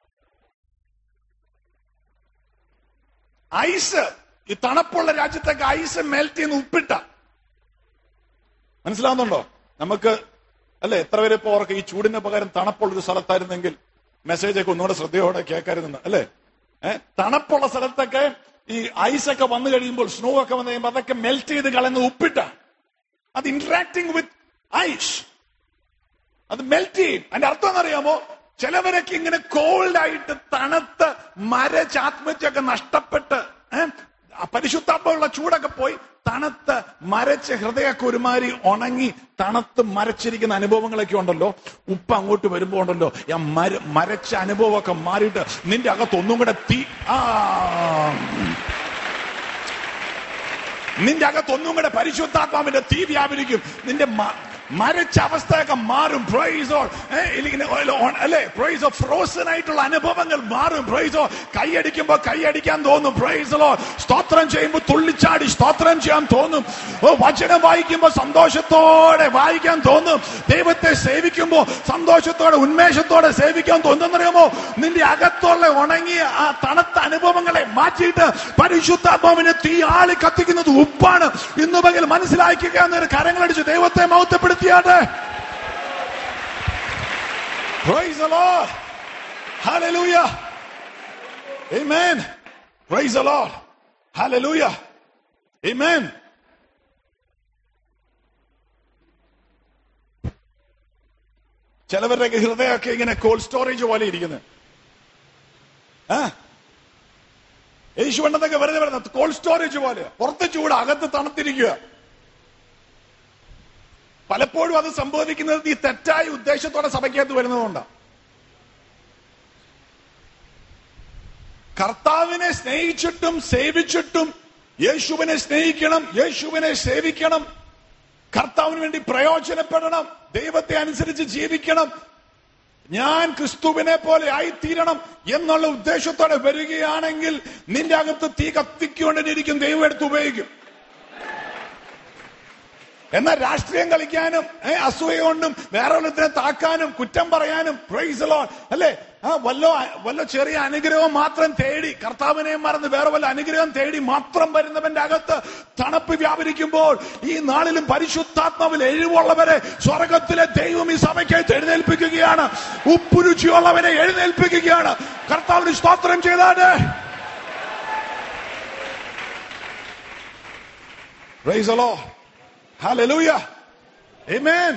ഐസ് ഈ തണുപ്പുള്ള രാജ്യത്തൊക്കെ ഐസ് മെൽറ്റ് ചെയ്യുന്ന ഉപ്പിട്ട മനസ്സിലാവുന്നുണ്ടോ നമുക്ക് അല്ലെ എത്ര പേര് ഇപ്പൊ ഓർക്ക് ഈ ചൂടിന് പകരം തണുപ്പുള്ള ഒരു സ്ഥലത്തായിരുന്നെങ്കിൽ മെസ്സേജ് ഒക്കെ ഒന്നുകൂടെ ശ്രദ്ധയോടെ കേൾക്കരുതെന്ന് അല്ലെ ഏഹ് തണുപ്പുള്ള സ്ഥലത്തൊക്കെ ഈ ഐസ് ഒക്കെ വന്നു കഴിയുമ്പോൾ സ്നോ ഒക്കെ വന്നു കഴിയുമ്പോൾ അതൊക്കെ മെൽറ്റ് ചെയ്ത് കളയുന്ന ഉപ്പിട്ട അത് ഇന്ററാക്ടിങ് വിത്ത് ഐസ് അത് മെൽറ്റ് ചെയ്യും അതിന്റെ അർത്ഥം എന്നറിയാമോ ചിലവരൊക്കെ ഇങ്ങനെ കോൾഡ് ആയിട്ട് തണുത്ത് മര ചാത്മത്യൊക്കെ നഷ്ടപ്പെട്ട് ഏഹ്, ആ പരിശുദ്ധാത്മയുള്ള ചൂടൊക്കെ പോയി തണുത്ത് മരച്ച ഹൃദയക്കുരുമാരി ഉണങ്ങി തണുത്ത് മരച്ചിരിക്കുന്ന അനുഭവങ്ങളൊക്കെ ഉണ്ടല്ലോ ഉപ്പ് അങ്ങോട്ട് വരുമ്പോ ഉണ്ടല്ലോ ആ മര മരച്ച അനുഭവമൊക്കെ മാറിയിട്ട് നിന്റെ അകത്ത് ഒന്നും കൂടെ തീ ആ നിന്റെ അകത്ത് ഒന്നും കൂടെ പരിശുദ്ധാത്മാവിന്റെ തീ വ്യാപരിക്കും നിന്റെ മ- മരച്ച അവസ്ഥയൊക്കെ മാറും പ്രൈസോ അല്ലെ പ്രൈസോ ഫ്രോസൺ ആയിട്ടുള്ള അനുഭവങ്ങൾ മാറും പ്രൈസോ കൈയടിക്കുമ്പോ കൈയടിക്കാൻ തോന്നും പ്രൈസോ സ്തോത്രം ചെയ്യുമ്പോൾ തുള്ളിച്ചാടി സ്തോത്രം ചെയ്യാൻ തോന്നും ഓ വചനം വായിക്കുമ്പോ സന്തോഷത്തോടെ വായിക്കാൻ തോന്നും ദൈവത്തെ സേവിക്കുമ്പോ സന്തോഷത്തോടെ ഉന്മേഷത്തോടെ സേവിക്കാൻ തോന്നുന്നറിയാമോ നിന്റെ അകത്തുള്ള ഉണങ്ങിയ ആ തണുത്ത അനുഭവങ്ങളെ മാറ്റിയിട്ട് പരിശുദ്ധാത്മാവിനെ തീ ആളി കത്തിക്കുന്നത് ഉപ്പാണ് ഇന്ന് പകൽ മനസ്സിലാക്കുക എന്നൊരു കരങ്ങളടിച്ച് ദൈവത്തെ മൗത്തപ്പെടുത്തിയാട്ടെ Praise the Lord. Hallelujah. Amen. Praise the Lord. Hallelujah. Amen. ചിലവരുടെയൊക്കെ ഹൃദയമൊക്കെ ഇങ്ങനെ കോൾഡ് സ്റ്റോറേജ് പോലെ ഇരിക്കുന്നത് ആ യേശുവണ്ണത്തൊക്കെ വെറുതെ വരുന്നത് കോൾഡ് സ്റ്റോറേജ് പോലെ പുറത്ത് ചൂട് അകത്ത് തണുത്തിരിക്കുക പലപ്പോഴും അത് സംഭവിക്കുന്നത് ഈ തെറ്റായ ഉദ്ദേശത്തോടെ സഭയ്ക്കകത്ത് വരുന്നതുകൊണ്ടാണ് കർത്താവിനെ സ്നേഹിച്ചിട്ടും സേവിച്ചിട്ടും യേശുവിനെ സ്നേഹിക്കണം യേശുവിനെ സേവിക്കണം കർത്താവിന് വേണ്ടി പ്രയോജനപ്പെടണം ദൈവത്തെ അനുസരിച്ച് ജീവിക്കണം ഞാൻ ക്രിസ്തുവിനെ പോലെ ആയിത്തീരണം എന്നുള്ള ഉദ്ദേശത്തോടെ വരികയാണെങ്കിൽ നിന്റെ അകത്ത് തീ കത്തിക്കൊണ്ടിരിക്കും ദൈവം എടുത്ത് ഉപയോഗിക്കും എന്നാൽ രാഷ്ട്രീയം കളിക്കാനും ഏ, അസൂയ കൊണ്ടും വേറെ ഒന്നത്തിനെ താക്കാനും കുറ്റം പറയാനും പ്രൈസ് ലോ അല്ലേ ആ വല്ലോ വല്ല ചെറിയ അനുഗ്രഹം മാത്രം തേടി കർത്താവിനെ മറന്ന് വേറെ വല്ല അനുഗ്രഹം തേടി മാത്രം വരുന്നവന്റെ അകത്ത് തണുപ്പ് വ്യാപരിക്കുമ്പോൾ ഈ നാളിലും പരിശുദ്ധാത്മാവിൽ എഴിവുള്ളവരെ സ്വർഗത്തിലെ ദൈവം ഈ സഭയ്ക്കായിട്ട് എഴുന്നേൽപ്പിക്കുകയാണ് ഉപ്പുരുചിയുള്ളവരെ എഴുന്നേൽപ്പിക്കുകയാണ് കർത്താവിന് സ്തോത്രം ചെയ്താണ് Praise the Lord. Hallelujah. Amen.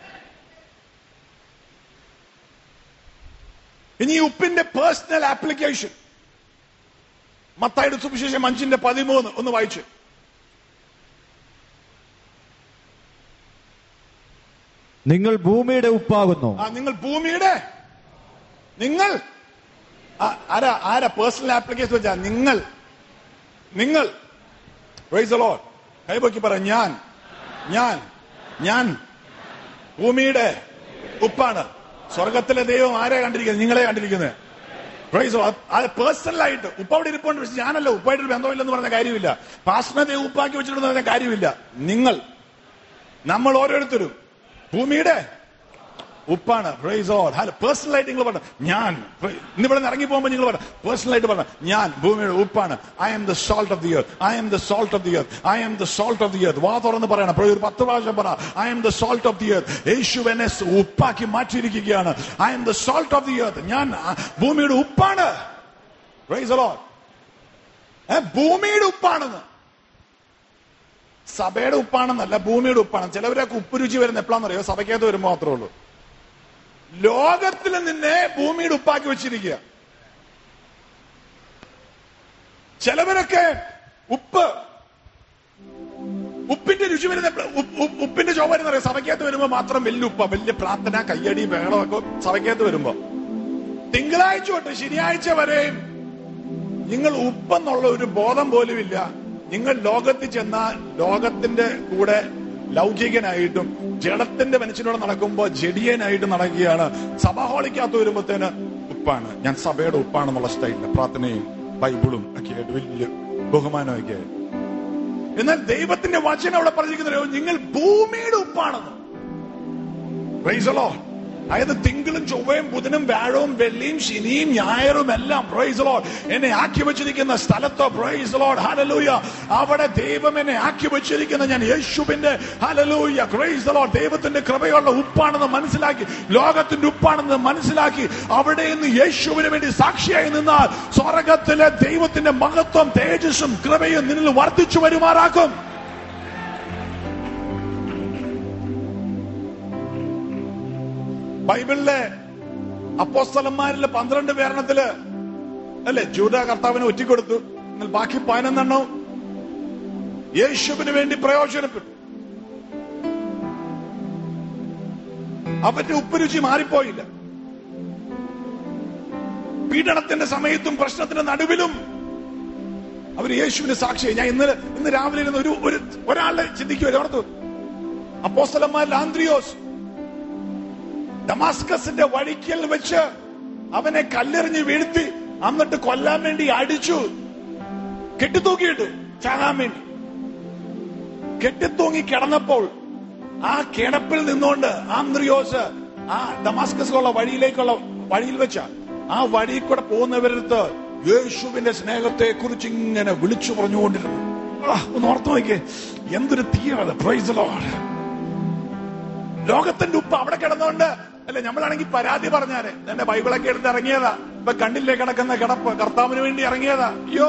ഇനി ഈ ഉപ്പിന്റെ പേഴ്സണൽ ആപ്ലിക്കേഷൻ മത്തായുടെ സുവിശേഷം അഞ്ചിന്റെ പതിമൂന്ന് ഒന്ന് വായിച്ചു നിങ്ങൾ ഭൂമിയുടെ ഉപ്പാകുന്നു ആ നിങ്ങൾ ഭൂമിയുടെ നിങ്ങൾ ആ, ആരാ ആരാ പേഴ്സണൽ ആപ്ലിക്കേഷൻ വെച്ചാ നിങ്ങൾ നിങ്ങൾ Praise the Lord. കൈപൊക്കി പറ ഞാൻ ഞാൻ ഞാൻ ഭൂമിയുടെ ഉപ്പാണ് സ്വർഗത്തിലെ ദൈവം ആരെ കണ്ടിരിക്കുന്നത് നിങ്ങളെ കണ്ടിരിക്കുന്നത് പ്രൈസ് അത് പേഴ്സണലായിട്ട് ഉപ്പ അവിടെ ഇരിപ്പുണ്ട് പക്ഷെ ഞാനല്ല ഉപ്പായിട്ട് ബന്ധമില്ലെന്ന് പറഞ്ഞ കാര്യമില്ല പാസ്റ്റിനെ ദൈവം ഉപ്പാക്കി വെച്ചിട്ടുണ്ടെന്ന് പറഞ്ഞ കാര്യമില്ല നിങ്ങൾ നമ്മൾ ഓരോരുത്തരും ഭൂമിയുടെ ഉപ്പാണ് പ്രൈസ് ഓൾ ഹലോ പേഴ്സണലായിട്ട് നിങ്ങൾ പറഞ്ഞു ഞാൻ ഇന്നിവിടെ നിന്ന് ഇറങ്ങി പോകുമ്പോൾ നിങ്ങൾ പറഞ്ഞു പേഴ്സണലായിട്ട് പറഞ്ഞു ഞാൻ ഭൂമിയുടെ ഉപ്പാണ് I am the salt of the earth I am the salt of the earth I am the salt of the earth വാ തുറന്ന് പറയണം ഇപ്പോൾ ഒരു പത്ത് പ്രാവശ്യം പറ I am the salt of the earth യേശു എന്നെ ഉപ്പാക്കി മാറ്റിയിരിക്കുകയാണ് I am the salt of the earth ഞാൻ ആ, ഭൂമിയുടെ ഉപ്പാണ് പ്രൈസ് ഓൾ ഭൂമിയുടെ ഉപ്പാണെന്ന് സഭയുടെ ഉപ്പാണെന്നല്ല ഭൂമിയുടെ ഉപ്പാണ് ചിലവരൊക്കെ ഉപ്പ് രുചി വരുന്ന എപ്പോഴാണെന്നറിയോ സഭയ്ക്കകത്ത് വരുമ്പോൾ മാത്രമേ ഉള്ളൂ ലോകത്തിൽ നിന്നെ ഭൂമിയുടെ ഉപ്പാക്കി വെച്ചിരിക്കുക ചിലവരൊക്കെ ഉപ്പ് ഉപ്പിന്റെ രുചി വരുന്ന എപ്പഴാ? ഉപ്പ്- ഉപ്പ്- ഉപ്പിന്റെ ചുവ വരുന്ന അറിയാം സഭയ്ക്കകത്ത് വരുമ്പോ മാത്രം വലിയ ഉപ്പ വലിയ പ്രാർത്ഥന കയ്യടി ബഹളമൊക്കെ സഭയ്ക്കകത്ത് വരുമ്പോ തിങ്കളാഴ്ച തൊട്ട് ശനിയാഴ്ച വരെയും നിങ്ങൾ ഉപ്പെന്നുള്ള ഒരു ബോധം പോലുമില്ല നിങ്ങൾ ലോകത്തിൽ ചെന്നാൽ ലോകത്തിന്റെ കൂടെ ലൗകികനായിട്ടും ജഡത്തിന്റെ മനുഷ്യനോട് നടക്കുമ്പോൾ ജഡിയനായിട്ട് നടക്കുകയാണ് സഭാഹോളിക്കകത്ത് വരുമ്പോഴത്തേന് ഉപ്പാണ് ഞാൻ സഭയുടെ ഉപ്പാണെന്നുള്ള സ്റ്റൈലില് പ്രാർത്ഥനയും ബൈബിളും ഒക്കെ ആയിട്ട് വലിയ ബഹുമാനമൊക്കെ ആയിട്ട് എന്നാൽ ദൈവത്തിന്റെ വചനം അവിടെ പറഞ്ഞിരിക്കുന്നത് നിങ്ങൾ ഭൂമിയുടെ ഉപ്പാണെന്ന് Praise the Lord. അതായത് തിങ്കളും ചൊവ്വയും ബുധനും വ്യാഴവും വെള്ളിയും ശനിയും ഞായറും എല്ലാം പ്രൈസ് ലോഡ് എന്നെ ആക്കി വെച്ചിരിക്കുന്ന സ്ഥലത്തോ പ്രൈസ് ലോഡ് ഹലലൂയ അവിടെ ദൈവം എന്നെ ആക്കി വെച്ചിരിക്കുന്ന ഞാൻ യേശുവിന്റെ ഹലലൂയ പ്രൈസ് ലോഡ് ദൈവത്തിന്റെ കൃപയുള്ള ഉപ്പാണെന്ന് മനസ്സിലാക്കി ലോകത്തിന്റെ ഉപ്പാണെന്ന് മനസ്സിലാക്കി അവിടെ നിന്ന് യേശുവിന് വേണ്ടി സാക്ഷിയായി നിന്നാൽ സ്വർഗത്തിലെ ദൈവത്തിന്റെ മഹത്വം തേജസ്സും കൃപയും നിന്നിൽ വർദ്ധിച്ചു വരുമാറാക്കും ബൈബിളിലെ അപ്പോസ്തലന്മാരിലെ പന്ത്രണ്ട് പേരണത്തില് അല്ലെ ജൂത കർത്താവിനെ ഒറ്റിക്കൊടുത്തു എന്നാൽ ബാക്കി പതിനൊന്നെണ്ണവും യേശുവിന് വേണ്ടി പ്രയോജനപ്പെട്ടു അവന്റെ ഉപ്പുരുചി മാറിപ്പോയില്ല പീഡനത്തിന്റെ സമയത്തും പ്രശ്നത്തിന്റെ നടുവിലും അവർ യേശുവിന് സാക്ഷിയായി ഞാൻ ഇന്നലെ ഇന്ന് രാവിലെ ഇരുന്ന് ഒരു ഒരു ഒരാളെ ചിന്തിക്കുമല്ലോ ഓർത്തു അപ്പോസ്തലന്മാരിൽ ആന്ത്രിയോസ് ഡമാസ്കസിന്റെ വഴിക്കൽ വെച്ച് അവനെ കല്ലെറിഞ്ഞ് വീഴ്ത്തി എന്നിട്ട് കൊല്ലാൻ വേണ്ടി അടിച്ചു കെട്ടിത്തൂക്കിയിട്ടു ചാകാൻ വേണ്ടി കെട്ടിത്തൂങ്ങി കിടന്നപ്പോൾ ആ കിടപ്പിൽ നിന്നുകൊണ്ട് ആന്ത്രിയോസ് ആ ഡമാസ്കസിലുള്ള വഴിയിലേക്കുള്ള വഴിയിൽ വെച്ച ആ വഴിയിൽ കൂടെ പോകുന്നവരടുത്ത് യേശുവിന്റെ സ്നേഹത്തെ കുറിച്ച് ഇങ്ങനെ വിളിച്ചു പറഞ്ഞുകൊണ്ടിരുന്നു ആ, ഒന്ന് ഓർത്തു നോക്കിയേ എന്തൊരു തീയാണ് പ്രൈസ് ലോഡ് ലോകത്തിന്റെ ഉപ്പ് അവിടെ കിടന്നുകൊണ്ട് അല്ലെ നമ്മളാണെങ്കിൽ പരാതി പറഞ്ഞാല് എന്റെ ബൈബിളൊക്കെ എടുത്ത് ഇറങ്ങിയതാ ഇപ്പൊ കണ്ടില്ലേ കിടക്കുന്ന കിടപ്പ് കർത്താവിന് വേണ്ടി ഇറങ്ങിയതാ അയ്യോ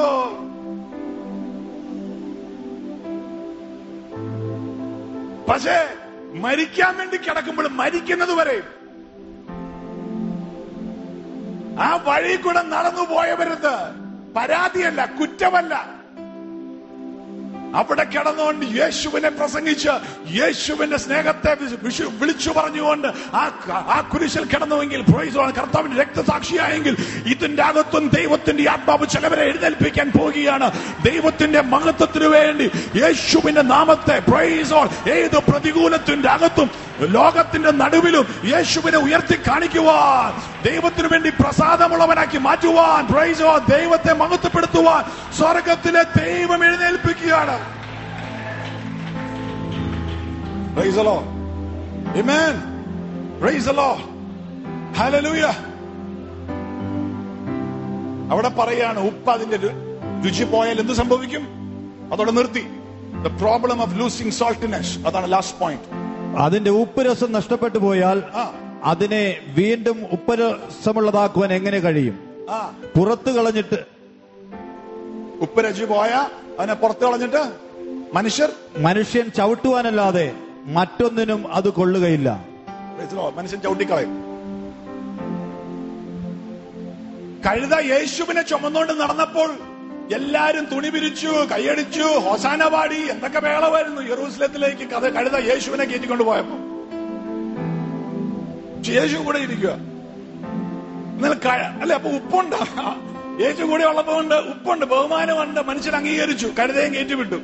പക്ഷേ മരിക്കാൻ വേണ്ടി കിടക്കുമ്പോൾ മരിക്കുന്നത് വരെ ആ വഴി കൂടെ നടന്നു പോയവരത് പരാതിയല്ല കുറ്റമല്ല അവിടെ കിടന്നുകൊണ്ട് യേശുവിനെ പ്രസംഗിച്ച് യേശുവിന്റെ സ്നേഹത്തെ വിശു- വിശു- വിളിച്ചു പറഞ്ഞുകൊണ്ട് ആ ക- ആ കുരിശിൽ കിടന്നുവെങ്കിൽ praise God, കർത്താവിന്റെ രക്തസാക്ഷിയായെങ്കിൽ ഇതിന്റെ അകത്തും ദൈവത്തിന്റെ ആത്മാവ് ചിലവരെ എഴുന്നേൽപ്പിക്കാൻ പോവുകയാണ് ദൈവത്തിന്റെ മഹത്വത്തിനു വേണ്ടി യേശുവിന്റെ നാമത്തെ praise God, ഏത് പ്രതികൂലത്തിന്റെ അകത്തും ലോകത്തിന്റെ നടുവിലും യേശുവിനെ ഉയർത്തി കാണിക്കുവാൻ ദൈവത്തിനു വേണ്ടി പ്രസാദമുള്ളവനാക്കി മാറ്റുവാൻ praise God, ദൈവത്തെ മഹത്വപ്പെടുത്തുവാൻ സ്വർഗത്തിലെ ദൈവം എഴുന്നേൽപ്പിക്കുകയാണ് Praise the Lord. Amen. Praise the Lord. Hallelujah. അവിടെ പറയാണ് ഉപ്പ് അതിന്റെ രു- രുചി പോയാൽ എന്ത് സംഭവിക്കും അതോടെ നിർത്തി the problem of losing saltiness അതാണ് ലാസ്റ്റ് പോയിന്റ് അതിന്റെ ഉപ്പുരസം നഷ്ടപ്പെട്ടു പോയാൽ ആ അതിനെ വീണ്ടും ഉപ്പുരസമുള്ളതാക്കുവാൻ എങ്ങനെ കഴിയും ആ പുറത്തു കളഞ്ഞിട്ട് ഉപ്പ് രുചി പോയ അതിനെ പുറത്ത് കളഞ്ഞിട്ട് മനുഷ്യർ മനുഷ്യൻ ചവിട്ടുവാനല്ലാതെ മറ്റൊന്നിനും അത് കൊള്ളുകയില്ല Praise the Lord. മനുഷ്യൻ ചവിട്ടിക്കളയും കഴുത യേശുവിനെ ചുമന്നുകൊണ്ട് നടന്നപ്പോൾ എല്ലാരും തുണി പിരിച്ചു കൈയടിച്ചു ഹോസാന പാടി എന്തൊക്കെ വേളമായിരുന്നു യെറൂസലത്തിലേക്ക് കഥ കഴുത യേശുവിനെ കയറ്റിക്കൊണ്ട് പോയപ്പോ പക്ഷെ യേശു കൂടെ ഇരിക്കുക എന്നാൽ ക- അല്ലെ അപ്പൊ ഉപ്പുണ്ട് യേശു കൂടെ ഉള്ളപ്പോ ഉണ്ട് ഉപ്പുണ്ട് ബഹുമാനമുണ്ട് മനുഷ്യൻ അംഗീകരിച്ചു കഴുതയും കയറ്റി വിട്ടു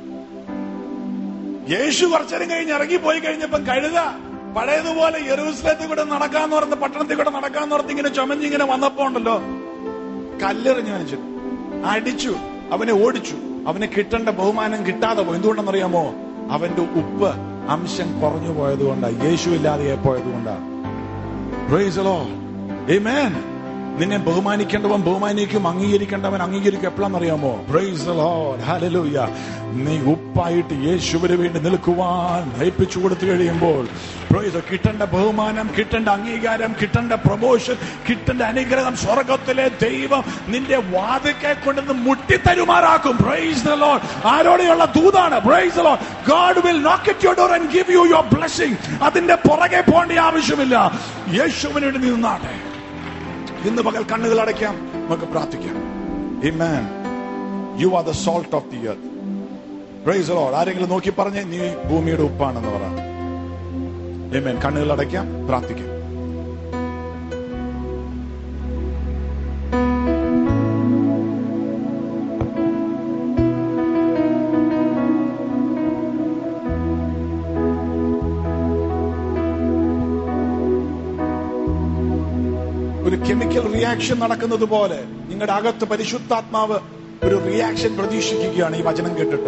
യേശു കുറച്ചേരം കഴിഞ്ഞ് ഇറങ്ങി പോയി കഴിഞ്ഞപ്പം കഴുത പഴയതുപോലെ യെറൂസലത്തിൽ കൂടെ നടക്കാന്ന് പറഞ്ഞ് പട്ടണത്തിൽ കൂടെ നടക്കാന്ന് പറഞ്ഞ് ഇങ്ങനെ ചുമഞ്ഞിങ്ങനെ വന്നപ്പോ ഉണ്ടല്ലോ കല്ലെറിഞ്ഞു മനുഷ്യൻ അടിച്ചു അവനെ ഓടിച്ചു അവന് കിട്ടേണ്ട ബഹുമാനം കിട്ടാതെ പോയി എന്തുകൊണ്ടെന്നറിയാമോ അവന്റെ ഉപ്പ് അംശം കുറഞ്ഞു പോയത് കൊണ്ടാ യേശു ഇല്ലാതെ പോയത് കൊണ്ടാ Praise the Lord. Amen. നിന്നെ ബഹുമാനിക്കേണ്ടവൻ ബഹുമാനിക്കും അംഗീകരിക്കേണ്ടവൻ അംഗീകരിക്കും എപ്പോഴാണെന്നറിയാമോ പ്രൈസ് the Lord. Hallelujah. നീ ഉപ്പായിട്ട് യേശുവിന് വേണ്ടി നിൽക്കുവാൻ ഏൽപ്പിച്ചു കൊടുത്തു കഴിയുമ്പോൾ praise the- കിട്ടേണ്ട ബഹുമാനം കിട്ടേണ്ട അംഗീകാരം കിട്ടേണ്ട പ്രൊമോഷൻ കിട്ടേണ്ട അനുഗ്രഹം സ്വർഗത്തിലെ ദൈവം നിന്റെ വാതിക്കെ കൊണ്ടുവന്ന് മുട്ടിത്തരുമാറാക്കും പ്രൈസ് the Lord. ആരോടെയുള്ള ദൂതാണ് praise the Lord. God will knock at your door and give you your blessing. അതിന്റെ പുറകെ പോകേണ്ട ആവശ്യമില്ല യേശുവിന് വേണ്ടി നിന്നാട്ടെ ഇന്ന് പകൽ കണ്ണുകൾ അടയ്ക്കാം നമുക്ക് പ്രാർത്ഥിക്കാം Amen. You are the salt of the earth. Praise the Lord. ആരെങ്കിലും നോക്കി പറഞ്ഞേ നീ ഭൂമിയുടെ ഉപ്പാണെന്ന് പറ Amen. കണ്ണുകൾ അടയ്ക്കാം പ്രാർത്ഥിക്കാം ഒരു കെമിക്കൽ റിയാക്ഷൻ നടക്കുന്നത് പോലെ നിങ്ങളുടെ അകത്ത് പരിശുദ്ധാത്മാവ് ഒരു റിയാക്ഷൻ പ്രതീക്ഷിക്കുകയാണ് ഈ വചനം കേട്ടിട്ട്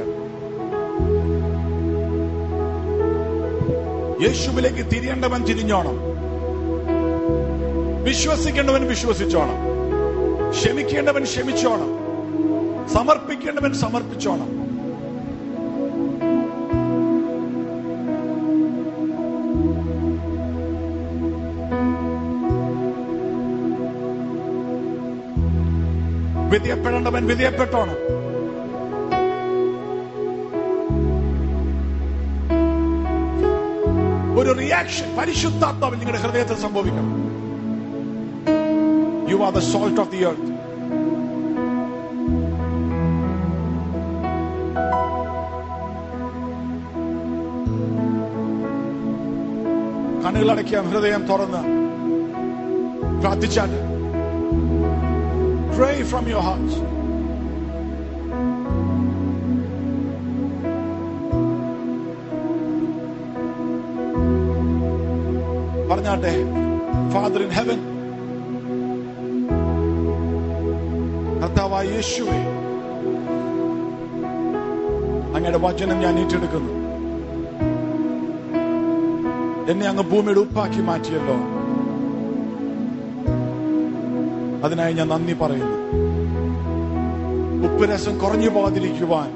യേശുവിലേക്ക് തിരിയേണ്ടവൻ തിരിഞ്ഞോണം വിശ്വസിക്കേണ്ടവൻ വിശ്വസിച്ചോണം ക്ഷമിക്കേണ്ടവൻ ക്ഷമിച്ചോണം സമർപ്പിക്കേണ്ടവൻ സമർപ്പിച്ചോണം വിധേയപ്പെടേണ്ടവൻ വിധേയപ്പെട്ടോണം ഒരു റിയാക്ഷൻ പരിശുദ്ധാത്മാവിൽ നിങ്ങളുടെ ഹൃദയത്തിൽ സംഭവിക്കണം you are the salt of the earth കണ്ണുകളടയ്ക്കാം ഹൃദയം തുറന്ന് പ്രാർത്ഥിച്ചാട്ട് Pray from your hearts. പറഞ്ഞാട്ടെ ഫാദർ ഇൻ ഹെവൻ കർത്താവായ യേശുവേ അങ്ങയുടെ വചനം ഞാൻ ഏറ്റെടുക്കുന്നു എന്നെ അങ്ങ് ഭൂമിയുടെ ഉപ്പാക്കി മാറ്റിയല്ലോ അതിനായി ഞാൻ നന്ദി പറയുന്നു ഉപ്പ് രസം കുറഞ്ഞു പോകാതിരിക്കുവാൻ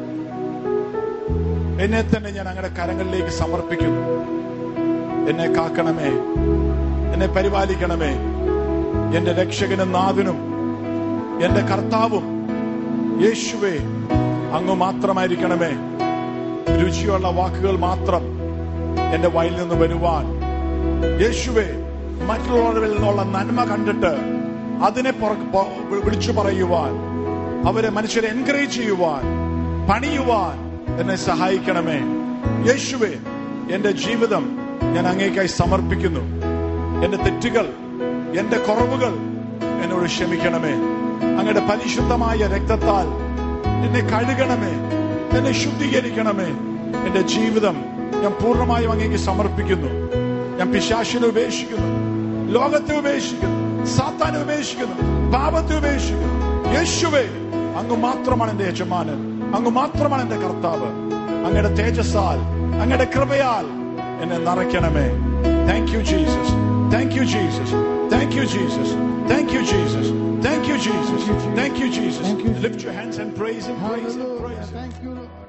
എന്നെ തന്നെ ഞാൻ അങ്ങയുടെ കരങ്ങളിലേക്ക് സമർപ്പിക്കുന്നു എന്നെ കാക്കണമേ എന്നെ പരിപാലിക്കണമേ എന്റെ രക്ഷകനും നാഥനും എന്റെ കർത്താവും യേശുവേ അങ്ങ് മാത്രമായിരിക്കണമേ രുചിയുള്ള വാക്കുകൾ മാത്രം എന്റെ വയലിൽ നിന്ന് വരുവാൻ യേശുവേ മറ്റുള്ളവരിൽ നിന്നുള്ള നന്മ കണ്ടിട്ട് അതിനെ പുറ- പ- വിളിച്ചു പറയുവാൻ അവരെ മനുഷ്യരെ എൻകറേജ് ചെയ്യുവാൻ പണിയുവാൻ എന്നെ സഹായിക്കണമേ യേശുവേ എന്റെ ജീവിതം ഞാൻ അങ്ങേക്കായി സമർപ്പിക്കുന്നു എന്റെ തെറ്റുകൾ എന്റെ കുറവുകൾ എന്നോട് ക്ഷമിക്കണമേ അങ്ങയുടെ പരിശുദ്ധമായ രക്തത്താൽ എന്നെ കഴുകണമേ എന്നെ ശുദ്ധീകരിക്കണമേ എന്റെ ജീവിതം ഞാൻ പൂർണ്ണമായും അങ്ങേക്ക് സമർപ്പിക്കുന്നു ഞാൻ പിശാശിനെ ഉപേക്ഷിക്കുന്നു ലോകത്തെ ഉപേക്ഷിക്കുന്നു സാത്താനെ ഉപേക്ഷിക്കുന്നു പാപത്തെ ഉപേക്ഷിക്കുന്നു യേശുവേ അങ്ങ് മാത്രമാണ് എന്റെ യജമാനൻ അങ്ങ് മാത്രമാണ് എന്റെ കർത്താവ് അങ്ങയുടെ തേജസ്സാൽ അങ്ങയുടെ കൃപയാൽ എന്നെ നിറയ്ക്കണമേ thank you Jesus thank you Jesus thank you Jesus thank you Jesus thank you Jesus thank you Jesus lift your hands and praise him praise him praise Hallelujah. Thank you, Lord.